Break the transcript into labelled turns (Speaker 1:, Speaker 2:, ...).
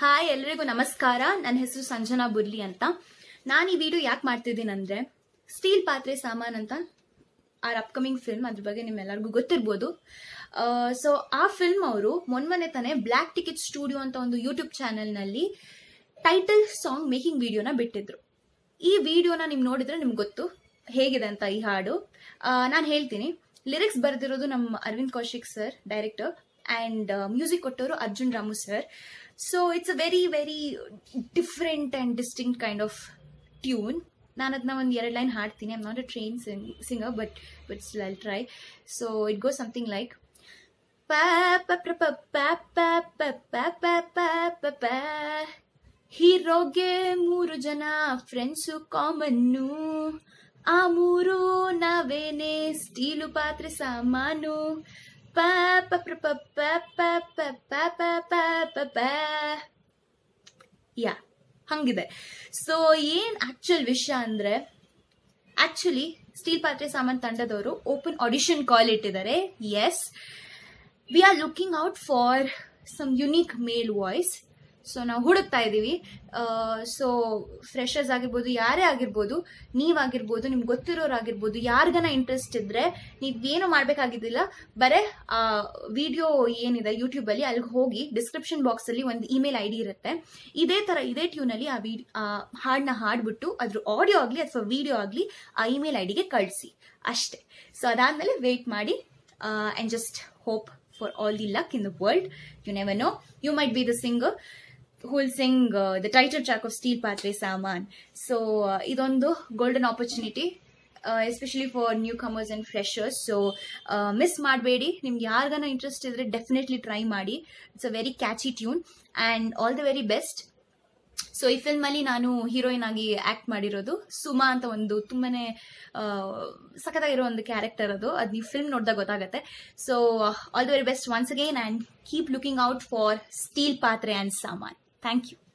Speaker 1: Hi ಎಲ್ರಿಗೂ ನಮಸ್ಕಾರ ನನ್ನ ಹೆಸರು ಸಂಜನಾ ಬುರ್ಲಿ ಅಂತ ನಾನು ಈ ವಿಡಿಯೋ ಯಾಕೆ ಮಾಡ್ತಿದ್ದೀನಿ ಅಂದ್ರೆ ಸ್ಟೀಲ್ ಪಾತ್ರೆ ಸಾಮಾನ್ ಅಂತ ಆರ್ ಅಪ್ಕಮಿಂಗ್ ಫಿಲ್ಮ್ ಅದ್ರ ಬಗ್ಗೆ ನಿಮ್ಮೆಲ್ಲರಿಗೂ ಗೊತ್ತಿರ್ಬೋದು ಸೊ ಆ ಫಿಲ್ಮ್ ಅವರು ಮೊನ್ನೆ ತಾನೇ ಬ್ಲ್ಯಾಕ್ ಟಿಕೆಟ್ ಸ್ಟುಡಿಯೋ ಅಂತ ಒಂದು ಯೂಟ್ಯೂಬ್ ಚಾನೆಲ್ನಲ್ಲಿ ಟೈಟಲ್ ಸಾಂಗ್ ಮೇಕಿಂಗ್ ವಿಡಿಯೋನ ಬಿಟ್ಟಿದ್ರು ಈ ವಿಡಿಯೋನ ನೀವು ನೋಡಿದ್ರೆ ನಿಮ್ಗೆ ಗೊತ್ತು ಹೇಗಿದೆ ಅಂತ ಈ ಹಾಡು ನಾನು ಹೇಳ್ತೀನಿ ಲಿರಿಕ್ಸ್ ಬರೆದಿರೋದು ನಮ್ಮ Aravind Kaushik sir director and music ಕೊಟ್ಟವರು Arjun Ramu sir so it's a very very different and distinct kind of tune ನಾನು ಅದನ್ನ ಒಂದು ಎರಡು ಲೈನ್ ಹಾಡ್ತೀನಿ I'm not a train singer but but still try so it go something like ಹೀರೋಗೆ ಮೂರು ಜನ friends ಕಾಮನ್ನು ಆ ಮೂರು ನಾವೇನೆ ಸ್ಟೀಲು ಪಾತ್ರೆ ಸಾಮಾನು ಯಾ ಹಂಗಿದೆ ಸೊ ಏನ್ ಆಕ್ಚುಯಲ್ ವಿಷಯ ಅಂದ್ರೆ ಆಕ್ಚುಲಿ ಸ್ಟೀಲ್ ಪಾತ್ರೆ ಸಾಮಾನ್ ತಂಡದವರು ಓಪನ್ ಆಡಿಷನ್ ಕಾಲ್ ಇಟ್ಟಿದ್ದಾರೆ as we are looking out for some unique male voice so ನಾವು ಹುಡುಕ್ತಾ ಇದ್ದೀವಿ ಸೊ ಫ್ರೆಶರ್ಸ್ ಆಗಿರ್ಬೋದು ಯಾರೇ ಆಗಿರ್ಬೋದು ನೀವಾಗಿರ್ಬೋದು ನಿಮ್ಗೆ ಗೊತ್ತಿರೋರಾಗಿರ್ಬೋದು ಯಾರಿಗನ ಇಂಟ್ರೆಸ್ಟ್ ಇದ್ರೆ ನೀವೇನು ಮಾಡಬೇಕಾಗಿದ್ದಿಲ್ಲ ಬರೇ ಆ ವಿಡಿಯೋ ಏನಿದೆ ಯೂಟ್ಯೂಬಲ್ಲಿ ಅಲ್ಲಿಗೆ ಹೋಗಿ ಡಿಸ್ಕ್ರಿಪ್ಷನ್ ಬಾಕ್ಸಲ್ಲಿ ಒಂದು ಇಮೇಲ್ ಐ ಡಿ ಇರುತ್ತೆ ಇದೇ ಥರ ಇದೇ ಟ್ಯೂನಲ್ಲಿ ಆ ವಿಡಿ ಆ ಹಾಡನ್ನ ಹಾಡ್ಬಿಟ್ಟು ಅದ್ರ ಆಡಿಯೋ ಆಗಲಿ ಅಥವಾ ವಿಡಿಯೋ ಆಗಲಿ ಆ ಇಮೇಲ್ ಐ ಡಿಗೆ ಕಳಿಸಿ ಅಷ್ಟೇ ಸೊ ಅದಾದಮೇಲೆ ವೆಯ್ಟ್ ಮಾಡಿ and just hope for all the luck in the world you never know you might be the singer who will sing uh, the title track of Steel Patre Saman. So, uh, ಇದೊಂದು golden opportunity especially for new comers and freshers so miss ಮಾಡಬೇಡಿ ನಿಮ್ಗೆ ಯಾರಿಗಾನ interest ಇದ್ರೆ definitely try ಮಾಡಿ it's a very catchy tune and all the very best so ಈ ಫಿಲ್ಮಲ್ಲಿ ನಾನು heroine ಆಗಿ ಆಕ್ಟ್ ಮಾಡಿರೋದು ಸುಮಾ ಅಂತ ಒಂದು ತುಂಬಾನೇ ಸಖತ್ತಾಗಿರೋ ಒಂದು ಕ್ಯಾರೆಕ್ಟರ್ ಅದು ಅದು ನೀವು ಫಿಲ್ಮ್ ನೋಡಿದಾಗ ಗೊತ್ತಾಗುತ್ತೆ so all the very best once again and keep looking out for steel ಪಾತ್ರೆ ಆ್ಯಂಡ್ ಸಾಮಾನ್ ಥ್ಯಾಂಕ್ ಯು